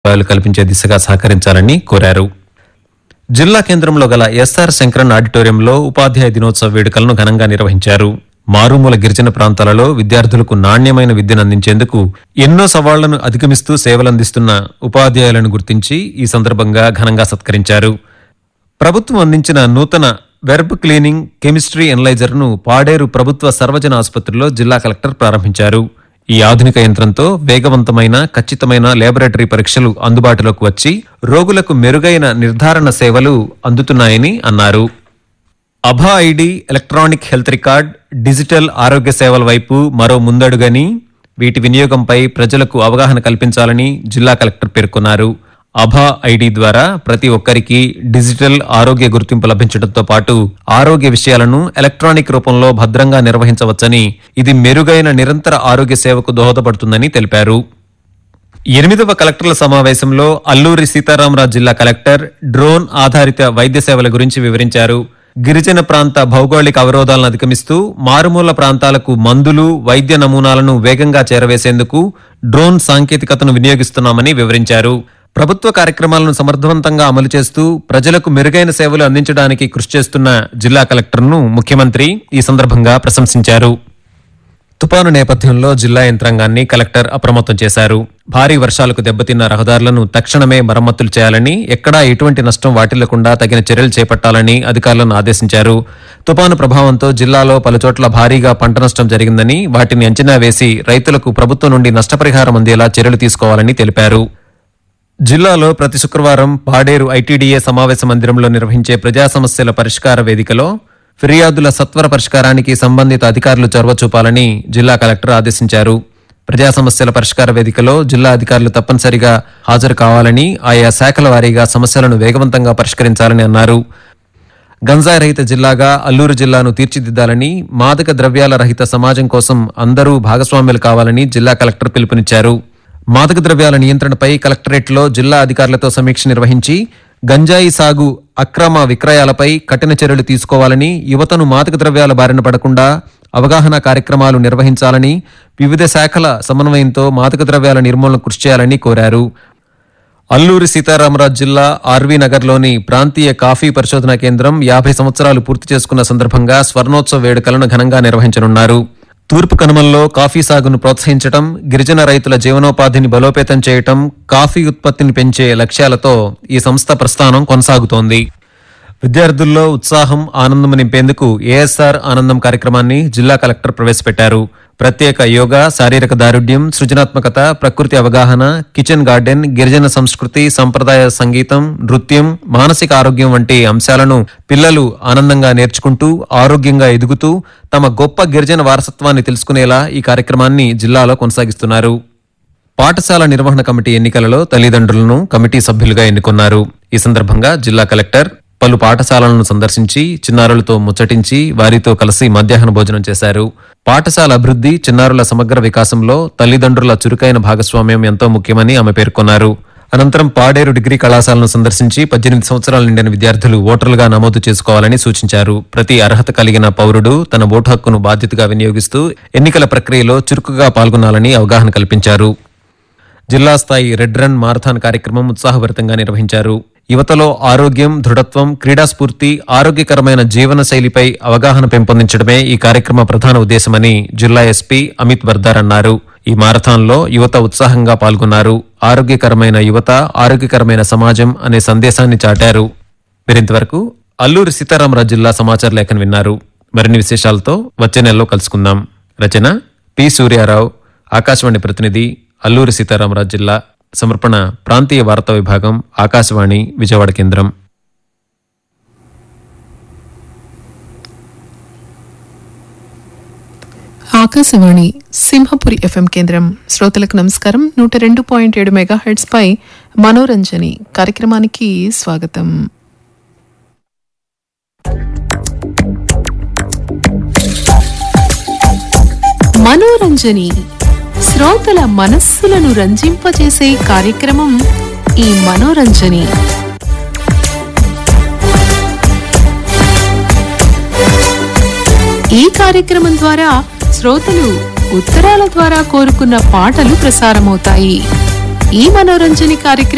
సదుపాయాలు కల్పించే దిశగా సహకరించాలని కోరారు జిల్లా కేంద్రంలో గల ఎస్ఆర్ శంకరన్ ఆడిటోరియంలో ఉపాధ్యాయ దినోత్సవ వేడుకలను ఘనంగా నిర్వహించారు మారుమూల గిరిజన ప్రాంతాలలో విద్యార్థులకు నాణ్యమైన విద్యను అందించేందుకు ఎన్నో సవాళ్లను అధిగమిస్తూ సేవలందిస్తున్న ఉపాధ్యాయులను గుర్తించి ఈ సందర్భంగా ఘనంగా సత్కరించారు ప్రభుత్వం అందించిన నూతన వెర్బ్ క్లీనింగ్ కెమిస్ట్రీ ఎనలైజర్ ను పాడేరు ప్రభుత్వ సర్వజన ఆసుపత్రిలో జిల్లా కలెక్టర్ ప్రారంభించారు ఈ ఆధునిక యంత్రంతో వేగవంతమైన ఖచ్చితమైన లేబొరేటరీ పరీక్షలు అందుబాటులోకి వచ్చి రోగులకు మెరుగైన నిర్ధారణ సేవలు అందుతున్నాయని అన్నారు అభా ID electronic health record digital ఆరోగ్య సేవల వైపు మరో ముందడుగని వీటి వినియోగంపై ప్రజలకు అవగాహన కల్పించాలని జిల్లా కలెక్టర్ పేర్కొన్నారు అభా ఐడి ద్వారా ప్రతి ఒక్కరికి డిజిటల్ ఆరోగ్య గుర్తింపు లభించడంతో పాటు ఆరోగ్య విషయాలను ఎలక్ట్రానిక్ రూపంలో భద్రంగా నిర్వహించవచ్చని ఇది మెరుగైన నిరంతర ఆరోగ్య సేవకు దోహదపడుతుందని తెలిపారు ఎనిమిదవ కలెక్టర్ల సమావేశంలో అల్లూరి సీతారామరాజు జిల్లా కలెక్టర్ డ్రోన్ ఆధారిత వైద్య సేవల గురించి వివరించారు గిరిజన ప్రాంత భౌగోళిక అవరోధాలను అధిగమిస్తూ మారుమూల ప్రాంతాలకు మందులు వైద్య నమూనాలను వేగంగా చేరవేసేందుకు డ్రోన్ సాంకేతికతను వినియోగిస్తున్నామని వివరించారు ప్రభుత్వ కార్యక్రమాలను సమర్థవంతంగా అమలు చేస్తూ ప్రజలకు మెరుగైన సేవలు అందించడానికి కృషి చేస్తున్న జిల్లా కలెక్టర్ను ముఖ్యమంత్రి ఈ సందర్భంగా ప్రశంసించారు తుపాను నేపథ్యంలో జిల్లా యంత్రాంగాన్ని కలెక్టర్ అప్రమత్తం చేశారు భారీ వర్షాలకు దెబ్బతిన్న రహదారులను తక్షణమే మరమ్మతులు చేయాలని ఎక్కడా ఎటువంటి నష్టం వాటిల్లకుండా తగిన చర్యలు చేపట్టాలని అధికారులను ఆదేశించారు తుపాను ప్రభావంతో జిల్లాలో పలుచోట్ల భారీగా పంట నష్టం జరిగిందని వాటిని అంచనా వేసి రైతులకు ప్రభుత్వం నుండి నష్టపరిహారం అందేలా చర్యలు తీసుకోవాలని తెలిపారు జిల్లాలో ప్రతి శుక్రవారం పాడేరు ఐటీడీఏ సమావేశ మందిరంలో నిర్వహించే ప్రజా సమస్యల పరిష్కార వేదికలో ఫిర్యాదుల సత్వర పరిష్కారానికి సంబంధిత అధికారులు చొరవ చూపాలని జిల్లా కలెక్టర్ ఆదేశించారు ప్రజా సమస్యల పరిష్కార వేదికలో జిల్లా అధికారులు తప్పనిసరిగా హాజరు కావాలని ఆయా శాఖల వారీగా సమస్యలను వేగవంతంగా పరిష్కరించాలని అన్నారు గంజాయి రహిత జిల్లాగా అల్లూరు జిల్లాను తీర్చిదిద్దాలని మాదక ద్రవ్యాల రహిత సమాజం కోసం అందరూ భాగస్వామ్యులు కావాలని జిల్లా కలెక్టర్ పిలుపునిచ్చారు మాదక ద్రవ్యాల నియంత్రణపై కలెక్టరేట్లో జిల్లా అధికారులతో సమీక్ష నిర్వహించి గంజాయి సాగు అక్రమ విక్రయాలపై కఠిన చర్యలు తీసుకోవాలని యువతను మాదక ద్రవ్యాల బారిన పడకుండా అవగాహన కార్యక్రమాలు నిర్వహించాలని వివిధ శాఖల సమన్వయంతో మాదక ద్రవ్యాల నిర్మూలన కృషి చేయాలని కోరారు అల్లూరి సీతారామరాజు జిల్లా ఆర్వీ నగర్లోని ప్రాంతీయ కాఫీ పరిశోధనా కేంద్రం యాభై సంవత్సరాలు పూర్తి చేసుకున్న సందర్భంగా స్వర్ణోత్సవ వేడుకలను ఘనంగా నిర్వహించనున్నారు తూర్పు కనుమల్లో కాఫీ సాగును ప్రోత్సహించడం గిరిజన రైతుల జీవనోపాధిని బలోపేతం చేయటం కాఫీ ఉత్పత్తిని పెంచే లక్ష్యాలతో ఈ సంస్థ ప్రస్థానం కొనసాగుతోంది విద్యార్థుల్లో ఉత్సాహం ఆనందం నింపేందుకు ఏఎస్ఆర్ ఆనందం కార్యక్రమాన్ని జిల్లా కలెక్టర్ ప్రవేశపెట్టారు ప్రత్యేక యోగా శారీరక దారుఢ్యం సృజనాత్మకత ప్రకృతి అవగాహన కిచెన్ గార్డెన్ గిరిజన సంస్కృతి సంప్రదాయ సంగీతం నృత్యం మానసిక ఆరోగ్యం వంటి అంశాలను పిల్లలు ఆనందంగా నేర్చుకుంటూ ఆరోగ్యంగా ఎదుగుతూ తమ గొప్ప గిరిజన వారసత్వాన్ని తెలుసుకునేలా ఈ కార్యక్రమాన్ని జిల్లాలో కొనసాగిస్తున్నారు పాఠశాల నిర్వహణ కమిటీ ఎన్నికలలో తల్లిదండ్రులను కమిటీ సభ్యులుగా ఎన్నుకున్నారు ఈ సందర్భంగా జిల్లా కలెక్టర్ పలు పాఠశాలలను సందర్శించి చిన్నారులతో ముచ్చటించి వారితో కలిసి మధ్యాహ్న భోజనం చేశారు పాఠశాల అభివృద్ధి చిన్నారుల సమగ్ర వికాసంలో తల్లిదండ్రుల చురుకైన భాగస్వామ్యం ఎంతో ముఖ్యమని ఆమె పేర్కొన్నారు అనంతరం పాడేరు డిగ్రీ కళాశాలను సందర్శించి పద్దెనిమిది సంవత్సరాల నిండిన విద్యార్థులు ఓటర్లుగా నమోదు చేసుకోవాలని సూచించారు ప్రతి అర్హత కలిగిన పౌరుడు తన ఓటు హక్కును బాధ్యతగా వినియోగిస్తూ ఎన్నికల ప్రక్రియలో చురుకుగా పాల్గొనాలని అవగాహన కల్పించారు జిల్లా స్థాయి రెడ్ రన్ మారథాన్ కార్యక్రమం ఉత్సాహభరితంగా నిర్వహించారు యువతలో ఆరోగ్యం దృఢత్వం క్రీడా స్ఫూర్తి ఆరోగ్యకరమైన జీవన శైలిపై అవగాహన పెంపొందించడమే ఈ కార్యక్రమ ప్రధాన ఉద్దేశమని జిల్లా ఎస్పీ అమిత్ బర్దార్ అన్నారు ఈ మారథాన్లో యువత ఉత్సాహంగా పాల్గొన్నారు ఆరోగ్యకరమైన యువత ఆరోగ్యకరమైన సమాజం అనే సందేశాన్ని చాటారు మీరింతవరకు అల్లూరి సీతారామరాజు జిల్లా సమాచార లేఖను విన్నారు మరిన్ని విశేషాలతో వచ్చే నెలలో కలుసుకుందాం రచన పి సూర్యారావు ఆకాశవాణి ప్రతినిధి అల్లూరి సీతారామరాజు జిల్లా సమర్పణ ప్రాంతీయ వార్తా విభాగం ఆకాశవాణి విజయవాడ కేంద్రం ఆకాశవాణి సింహపురి ఎఫ్ఎం కేంద్రం శ్రోతలకు నమస్కారం నూట రెండు పాయింట్ ఏడు మెగాహెడ్స్ పై మనోరంజని కార్యక్రమానికి స్వాగతం మనోరంజని శ్రోతల మనస్సులను రంజింపజేసే కార్యక్రమం ఈ మనోరంజని ఈ కార్యక్రమం ద్వారా శ్రోతలు ఉత్తరాల ద్వారా కోరుకున్న పాటలు ప్రసారమవుతాయి ఈ మనోరంజని కార్యక్రమం